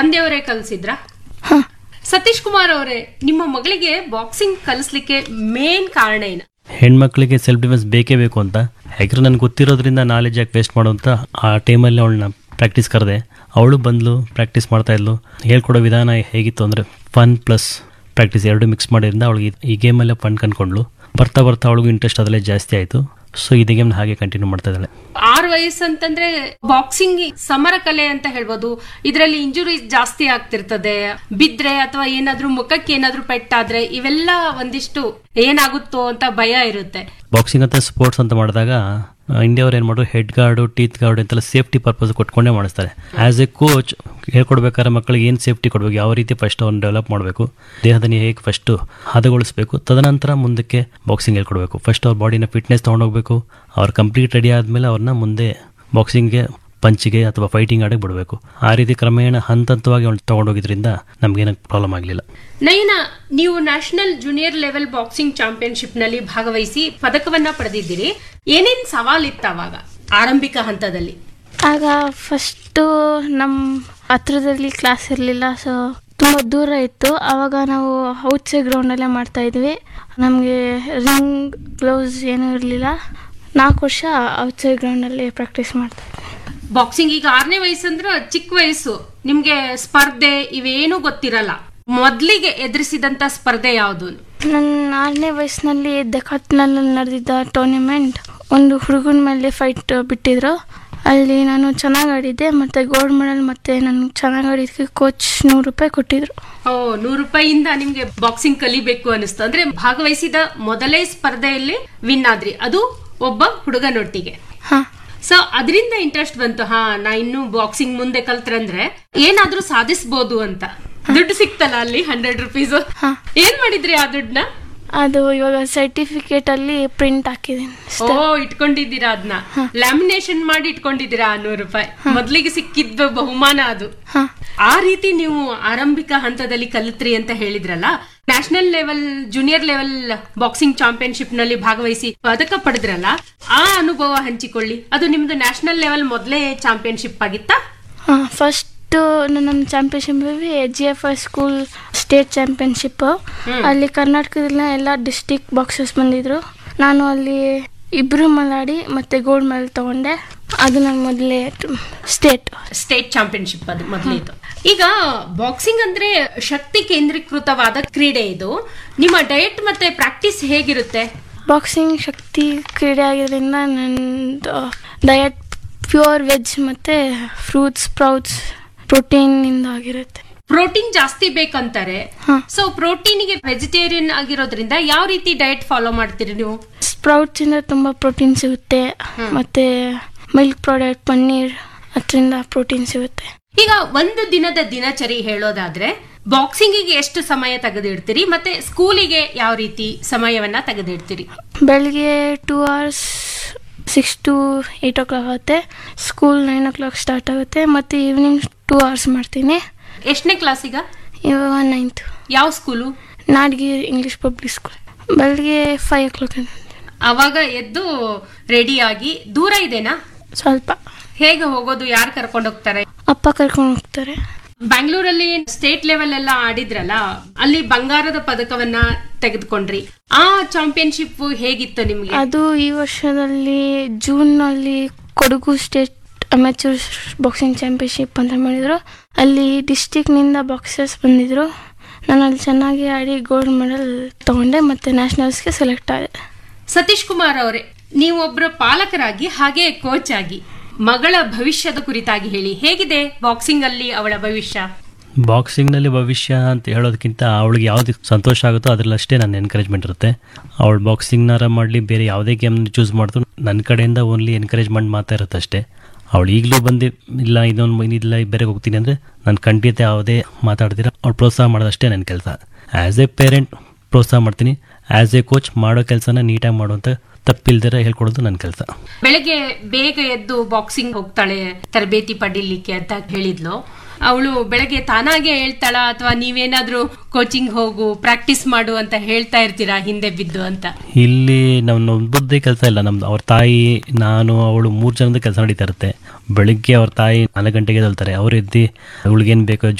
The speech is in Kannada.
ತಂದೆಯವರೇ ಕಲ್ಸಿದ್ರಾ ಹಾ ಸತೀಶ್ ಕುಮಾರ್ ಅವರೇ ನಿಮ್ಮ ಮಗಳಿಗೆ ಬಾಕ್ಸಿಂಗ್ ಕಲಿಸ್ಲಿಕ್ಕೆ ಮೇನ್ ಕಾರಣ ಏನು ಹೆಣ್ಮಕ್ಳಿಗೆ ಸೆಲ್ಫ್ ಡಿಫೆನ್ಸ್ ಬೇಕೇ ಬೇಕು ಅಂತ ಯಾಕಂದ್ರೆ ನನಗೆ ಗೊತ್ತಿರೋದ್ರಿಂದ ನಾಲೆಜ್ ಯಾಕೆ ವೇಸ್ಟ್ ಮಾಡು ಅಂತ ಆ ಟೈಮಲ್ಲಿ ಅವಳನ್ನ ಪ್ರಾಕ್ಟೀಸ್ ಕರೆದೆ ಅವಳು ಬಂದ್ಲು ಪ್ರಾಕ್ಟೀಸ್ ಮಾಡ್ತಾ ಇದ್ಲು ಹೇಳ್ಕೊಡೋ ವಿಧಾನ ಹೇಗಿತ್ತು ಅಂದರೆ ಫನ್ ಪ್ಲಸ್ ಪ್ರಾಕ್ಟೀಸ್ ಎರಡು ಮಿಕ್ಸ್ ಮಾಡಿದ್ರಿಂದ ಅವಳಿಗೆ ಈ ಗೇಮಲ್ಲೇ ಫನ್ ಕಂಡ್ಕೊಂಡ್ಲು ಬರ್ತಾ ಬರ್ತಾ ಅವಳಿಗೂ ಇಂಟ್ರೆಸ್ಟ್ ಅದರಲ್ಲೇ ಜಾಸ್ತಿ ಆಯಿತು ಸೊ ಇದೇ ಗೇಮ್ನ ಹಾಗೆ ಕಂಟಿನ್ಯೂ ಮಾಡ್ತಾ ಇದ್ದಾಳೆ ಆರು ವಯಸ್ಸು ಅಂತಂದ್ರೆ ಬಾಕ್ಸಿಂಗ್ ಸಮರ ಕಲೆ ಅಂತ ಹೇಳ್ಬೋದು ಇದರಲ್ಲಿ ಇಂಜುರೀಸ್ ಜಾಸ್ತಿ ಆಗ್ತಿರ್ತದೆ ಬಿದ್ರೆ ಅಥವಾ ಏನಾದ್ರೂ ಮುಖಕ್ಕೆ ಏನಾದ್ರೂ ಪೆಟ್ಟಾದ್ರೆ ಇವೆಲ್ಲ ಒಂದಿಷ್ಟು ಏನಾಗುತ್ತೋ ಅಂತ ಭಯ ಇರುತ್ತೆ ಬಾಕ್ಸಿಂಗ್ ಅಂತ ಸ್ಪೋರ್ಟ್ಸ್ ಅಂತ ಮಾಡಿದಾಗ ಇಂಡಿಯಾವ್ರು ಏನು ಮಾಡೋದು ಹೆಡ್ ಗಾರ್ಡು ಟೀತ್ ಗಾರ್ಡ್ ಅಂತೆಲ್ಲ ಸೇಫ್ಟಿ ಪರ್ಪಸ್ ಕೊಟ್ಕೊಂಡೇ ಮಾಡಿಸ್ತಾರೆ ಆ್ಯಸ್ ಎ ಕೋಚ್ ಹೇಳ್ಕೊಡ್ಬೇಕಾದ್ರೆ ಮಕ್ಕಳಿಗೆ ಏನು ಸೇಫ್ಟಿ ಕೊಡಬೇಕು ಯಾವ ರೀತಿ ಫಸ್ಟ್ ಅವ್ನು ಡೆವಲಪ್ ಮಾಡಬೇಕು ದೇಹದಲ್ಲಿ ಹೇಗೆ ಫಸ್ಟು ಹದಗೊಳಿಸ್ಬೇಕು ತದನಂತರ ಮುಂದಕ್ಕೆ ಬಾಕ್ಸಿಂಗ್ ಹೇಳ್ಕೊಡ್ಬೇಕು ಫಸ್ಟ್ ಅವ್ರ ಬಾಡಿನ ಫಿಟ್ನೆಸ್ ತೊಗೊಂಡೋಗ್ಬೇಕು ಅವ್ರು ಕಂಪ್ಲೀಟ್ ರೆಡಿ ಆದಮೇಲೆ ಅವ್ರನ್ನ ಮುಂದೆ ಬಾಕ್ಸಿಂಗ್ಗೆ ಪಂಚಿಗೆ ಅಥವಾ ಫೈಟಿಂಗ್ ಆಡಕ್ಕೆ ಬಿಡಬೇಕು ಆ ರೀತಿ ಕ್ರಮೇಣ ಹಂತ ಹಂತವಾಗಿ ಅವ್ನು ತೊಗೊಂಡೋಗಿದ್ರಿಂದ ನಮಗೇನು ಪ್ರಾಬ್ಲಮ್ ಆಗಲಿಲ್ಲ ನಯನ ನೀವು national junior level boxing championship ನಲ್ಲಿ ಭಾಗವಹಿಸಿ ಪದಕವನ್ನ ಪಡೆದಿದ್ದೀರಿ ಏನೇನ್ ಸವಾಲಿತ್ತು ಅವಾಗ ಆರಂಭಿಕ ಹಂತದಲ್ಲಿ ಆಗ ಫಸ್ಟು ನಮ್ಮ ಹತ್ರದಲ್ಲಿ ಕ್ಲಾಸ್ ಇರಲಿಲ್ಲ ಸೊ ತುಂಬ ದೂರ ಇತ್ತು ಆವಾಗ ನಾವು ಔಟ್ಸೈಡ್ ಗ್ರೌಂಡಲ್ಲೇ ಮಾಡ್ತಾ ಇದ್ವಿ ನಮಗೆ ರಿಂಗ್ ಗ್ಲೌಸ್ ಏನೂ ಇರಲಿಲ್ಲ ನಾಲ್ಕು ವರ್ಷ ಔಟ್ಸೈಡ್ ಗ್ರೌಂಡಲ್ಲಿ ಪ್ರಾಕ್ಟೀಸ್ ಮಾಡ್ತಾ ಇದ್ವಿ ಬಾಕ್ಸಿಂಗ್ ಈಗ ಆರನೇ ವಯಸ್ಸಂದ್ರ ಚಿಕ್ಕ ವಯಸ್ಸು ನಿಮ್ಗೆ ಸ್ಪರ್ಧೆ ಇವೇನು ಗೊತ್ತಿರಲ್ಲ ಮೊದ್ಲಿಗೆ ಎದುರಿಸಿದಂತ ಸ್ಪರ್ಧೆ ಯಾವುದು ನನ್ನ ಆರನೇ ವಯಸ್ಸಿನಲ್ಲಿ ಡೆಕಾಟ್ನಲ್ಲಿ ನಡೆದಿದ್ದ ಟೂರ್ನಿಮೆಂಟ್ ಒಂದು ಹುಡುಗನ ಮೇಲೆ ಫೈಟ್ ಬಿಟ್ಟಿದ್ರು ಅಲ್ಲಿ ನಾನು ಚೆನ್ನಾಗಿ ಆಡಿದ್ದೆ ಮತ್ತು ಗೋಲ್ಡ್ ಮೆಡಲ್ ಮತ್ತು ನಾನು ಚೆನ್ನಾಗಿ ಆಡಿದ್ದಕ್ಕೆ ಕೋಚ್ ನೂರು ರೂಪಾಯಿ ಕೊಟ್ಟಿದ್ರು ಓ ನೂರು ರೂಪಾಯಿಯಿಂದ ನಿಮ್ಗೆ ಬಾಕ್ಸಿಂಗ್ ಕಲಿಬೇಕು ಅನಿಸ್ತು ಅಂದ್ರೆ ಭಾಗವಹಿಸಿದ ಮೊದಲೇ ಸ್ಪರ್ಧೆಯಲ್ಲಿ ವಿನ್ ಆದ್ರಿ ಅದು ಒಬ್ಬ ಹುಡುಗನೊಟ್ಟಿಗೆ ಹಾಂ ಸೊ ಅದರಿಂದ ಇಂಟ್ರೆಸ್ಟ್ ಬಂತು ಹಾ ನಾ ಇನ್ನು ಬಾಕ್ಸಿಂಗ್ ಮುಂದೆ ಕಲ್ತ್ರಂದ್ರೆ ಏನಾದ್ರೂ ಸಾಧಿಸ್ಬೋದು ಅಂತ ದುಡ್ಡು ಸಿಕ್ತಲ್ಲ ಅಲ್ಲಿ ಹಂಡ್ರೆಡ್ ರುಪೀಸ್ ಹಾ. ಏನ್ ಮಾಡಿದ್ರಿ ಆ ದುಡ್ಡನ್ನ ಅದು ಇವಾಗ ಸರ್ಟಿಫಿಕೇಟ್ ಅಲ್ಲಿ ಪ್ರಿಂಟ್ ಹಾಕಿದ್ದೀನಿ ಓ ಇಟ್ಕೊಂಡಿದ್ದೀರಾ ಅದನ್ನ ಲ್ಯಾಮಿನೇಷನ್ ಮಾಡಿ ಇಟ್ಕೊಂಡಿದ್ದೀರಾ ಆ ನೂರು ರೂಪಾಯಿ ಮೊದ್ಲಿಗೆ ಸಿಕ್ಕಿದ್ದು ಬಹುಮಾನ ಅದು ಹಾಂ ಆ ರೀತಿ ನೀವು ಆರಂಭಿಕ ಹಂತದಲ್ಲಿ ಕಲಿತ್ರಿ ಅಂತ ಹೇಳಿದ್ರಲ್ಲ national level junior level boxing championship ನಲ್ಲಿ ಭಾಗವಹಿಸಿ ಪದಕ ಪಡೆದ್ರಲ್ಲ ಆ ಅನುಭವ ಹಂಚಿಕೊಳ್ಳಿ ಅದು ನಿಮ್ದು ನ್ಯಾಷನಲ್ ಲೆವೆಲ್ ಮೊದಲೇ ಚಾಂಪಿಯನ್ಶಿಪ್ ಆಗಿತ್ತಾ ಹಾಂ ಫಸ್ಟು ನನ್ನ championship G F I school state championship ಅಲ್ಲಿ ಕರ್ನಾಟಕದಲ್ಲಿನ ಎಲ್ಲ ಡಿಸ್ಟಿಕ್ ಬಾಕ್ಸರ್ಸ್ ಬಂದಿದ್ರು ನಾನು ಅಲ್ಲಿ ಇಬ್ಬರು ಮಲಾಡಿ ಮತ್ತು ಗೋಲ್ಡ್ ಮೆಡಲ್ ತಗೊಂಡೆ ಅದು ನನ್ನ ಮೊದಲೇ ಸ್ಟೇಟ್ ಸ್ಟೇಟ್ ಚಾಂಪಿಯನ್ಶಿಪ್ ಅದು ಮೊದಲಿದ್ದು ಈಗ ಬಾಕ್ಸಿಂಗ್ ಅಂದ್ರೆ ಶಕ್ತಿ ಕೇಂದ್ರೀಕೃತವಾದ ಕ್ರೀಡೆ ಇದು ನಿಮ್ಮ ಡಯಟ್ ಮತ್ತೆ ಪ್ರಾಕ್ಟೀಸ್ ಹೇಗಿರುತ್ತೆ ಬಾಕ್ಸಿಂಗ್ ಶಕ್ತಿ ಕ್ರೀಡೆ ಆಗಿರೋದ್ರಿಂದ ನಂದು ಡಯಟ್ ಪ್ಯೂರ್ ವೆಜ್ ಮತ್ತು ಫ್ರೂಟ್ಸ್ ಸ್ಪ್ರೌಟ್ಸ್ ಪ್ರೋಟೀನಿಂದ ಆಗಿರುತ್ತೆ ಪ್ರೋಟೀನ್ ಜಾಸ್ತಿ ಬೇಕಂತಾರೆ ಹಾಂ ಸೊ ಪ್ರೋಟೀನ್ಗೆ ವೆಜಿಟೇರಿಯನ್ ಆಗಿರೋದ್ರಿಂದ ಯಾವ ರೀತಿ ಡಯಟ್ ಫಾಲೋ ಮಾಡ್ತೀರಿ ನೀವು ಸ್ಪ್ರೌಟ್ಸ್ ಇಂದ ತುಂಬ ಪ್ರೋಟೀನ್ ಸಿಗುತ್ತೆ ಮತ್ತೆ ಮಿಲ್ಕ್ ಪ್ರಾಡಕ್ಟ್ ಪನ್ನೀರ್ ಅದರಿಂದ ಪ್ರೋಟೀನ್ ಸಿಗುತ್ತೆ ಈಗ ಒಂದು ದಿನದ ದಿನಚರಿ ಹೇಳೋದಾದ್ರೆ ಬಾಕ್ಸಿಂಗಿಗೆ ಎಷ್ಟು ಸಮಯ ತೆಗೆದಿಡ್ತೀರಿ ಮತ್ತೆ ಸ್ಕೂಲಿಗೆ ಯಾವ ರೀತಿ ಸಮಯವನ್ನ ತೆಗೆದಿಡ್ತೀರಿ ಬೆಳಗ್ಗೆ two hours six to eight o'clock ಆಗುತ್ತೆ school nine o'clock start ಆಗುತ್ತೆ ಮತ್ತು ಈವ್ನಿಂಗ್ ಟೂ ಅವರ್ಸ್ ಮಾಡ್ತೀನಿ ಎಷ್ಟನೇ ಕ್ಲಾಸಿಗ ಇವಾಗ ನೈನ್ತ್ ಯಾವ school Nadgiri English public school ಬೆಳಗ್ಗೆ ಫೈವ್ ಓ ಕ್ಲಾಕ್ ಅವಾಗ ಎದ್ದು ರೆಡಿ ಆಗಿ ದೂರ ಇದೆನಾ ಸ್ವಲ್ಪ ಹೇಗೆ ಹೋಗೋದು ಯಾರು ಕರ್ಕೊಂಡು ಹೋಗ್ತಾರೆ ಅಪ್ಪ ಕರ್ಕೊಂಡು ಹೋಗ್ತಾರೆ ಬ್ಯಾಂಗ್ಳೂರಲ್ಲಿ ಸ್ಟೇಟ್ ಲೆವೆಲ್ ಎಲ್ಲ ಆಡಿದ್ರಲ್ಲ ಅಲ್ಲಿ ಬಂಗಾರದ ಪದಕವನ್ನ ತೆಗೆದುಕೊಂಡ್ರಿ ಆ ಚಾಂಪಿಯನ್ಶಿಪ್ ಹೇಗಿತ್ತು ನಿಮ್ಗೆ ಅದು ಈ ವರ್ಷದಲ್ಲಿ ಜೂನ್ನಲ್ಲಿ Kodagu state amateur boxing championship ಅಂತ ಮಾಡಿದ್ರು ಅಲ್ಲಿ ಡಿಸ್ಟಿಕ್ನಿಂದ ಬಾಕ್ಸರ್ಸ್ ಬಂದಿದ್ರು ನಾನು ಅಲ್ಲಿ ಚೆನ್ನಾಗಿ ಆಡಿ ಗೋಲ್ಡ್ ಮೆಡಲ್ ತಗೊಂಡೆ ಮತ್ತು ನ್ಯಾಷನಲ್ಸ್ಗೆ ಸೆಲೆಕ್ಟ್ ಆದೆ ಸತೀಶ್ ಕುಮಾರ್ ಅವರೇ ನೀವು ಒಬ್ಬರ ಪಾಲಕರಾಗಿ ಹಾಗೆ ಕೋಚ್ ಆಗಿ ಮಗಳ ಭವಿಷ್ಯದ ಕುರಿತಾಗಿ ಹೇಳಿ ಹೇಗಿದೆ ಬಾಕ್ಸಿಂಗ್ ಅಲ್ಲಿ ಅವಳ ಭವಿಷ್ಯ ಬಾಕ್ಸಿಂಗ್ನಲ್ಲಿ ಭವಿಷ್ಯ ಅಂತ ಹೇಳೋದಕ್ಕಿಂತ ಅವಳಿಗೆ ಯಾವ್ದು ಸಂತೋಷ ಆಗುತ್ತೋ ಅದರಲ್ಲಷ್ಟೇ ನನ್ನ ಎನ್ಕರೇಜ್ಮೆಂಟ್ ಇರುತ್ತೆ ಅವಳು ಬಾಕ್ಸಿಂಗ್ನಾರ ಮಾಡಲಿ ಬೇರೆ ಯಾವುದೇ ಗೇಮ್ನ ಚೂಸ್ ಮಾಡಿದ್ರು ನನ್ನ ಕಡೆಯಿಂದ ಓನ್ಲಿ ಎನ್ಕರೇಜ್ಮೆಂಟ್ ಮಾತ್ರ ಇರುತ್ತೆ ಅಷ್ಟೇ ಅವಳು ಈಗಲೂ ಬಂದು ಇಲ್ಲ ಇದೊಂದು ಇಲ್ಲ ಬೇರೆ ಹೋಗ್ತೀನಿ ಅಂದರೆ ನಾನು ಖಂಡಿತ ಯಾವುದೇ ಮಾತಾಡ್ತೀರ ಅವ್ಳು ಪ್ರೋತ್ಸಾಹ ಮಾಡೋದಷ್ಟೇ ನನ್ನ ಕೆಲಸ ಆ್ಯಸ್ ಎ ಪೇರೆಂಟ್ ಪ್ರೋತ್ಸಾಹ ಮಾಡ್ತೀನಿ ಆ್ಯಸ್ ಎ ಕೋಚ್ ಮಾಡೋ ಕೆಲಸನ ನೀಟಾಗಿ ಮಾಡುವಂಥ ತಪ್ಪಿಲ್ದಿರ ಹೇಳ್ಕೊಡೋದು ನನ್ನ ಕೆಲಸ ಬೆಳಗ್ಗೆ ಬೇಗ ಎದ್ದು ಬಾಕ್ಸಿಂಗ್ ಹೋಗ್ತಾಳೆ ತರಬೇತಿ ಪಡೀಲಿಕ್ಕೆ ಅಂತ ಹೇಳಿದ್ಲು ಅವಳು ಬೆಳಗ್ಗೆ ತಾನಾಗೆ ಹೇಳ್ತಾಳ ಅಥವಾ ನೀವೇನಾದ್ರೂ ಕೋಚಿಂಗ್ ಹೋಗು ಪ್ರಾಕ್ಟೀಸ್ ಮಾಡು ಅಂತ ಹೇಳ್ತಾ ಇರ್ತೀರಾ ಹಿಂದೆ ಬಿದ್ದು ಅಂತ ಇಲ್ಲಿ ನಮ್ಮ ಒಬ್ಬದ್ದೇ ಕೆಲಸ ಇಲ್ಲ ನಮ್ದು ಅವ್ರ ತಾಯಿ ನಾನು ಅವಳು ಮೂರು ಜನದ ಕೆಲಸ ನಡೀತಾ ಇರುತ್ತೆ ಬೆಳಿಗ್ಗೆ ಅವ್ರ ತಾಯಿ ನಾಲ್ಕು ಗಂಟೆಗೆ ಎದ್ದೇಳ್ತಾರೆ ಅವ್ರು ಎದ್ದು ಅವಳಿಗೇನು ಬೇಕೋ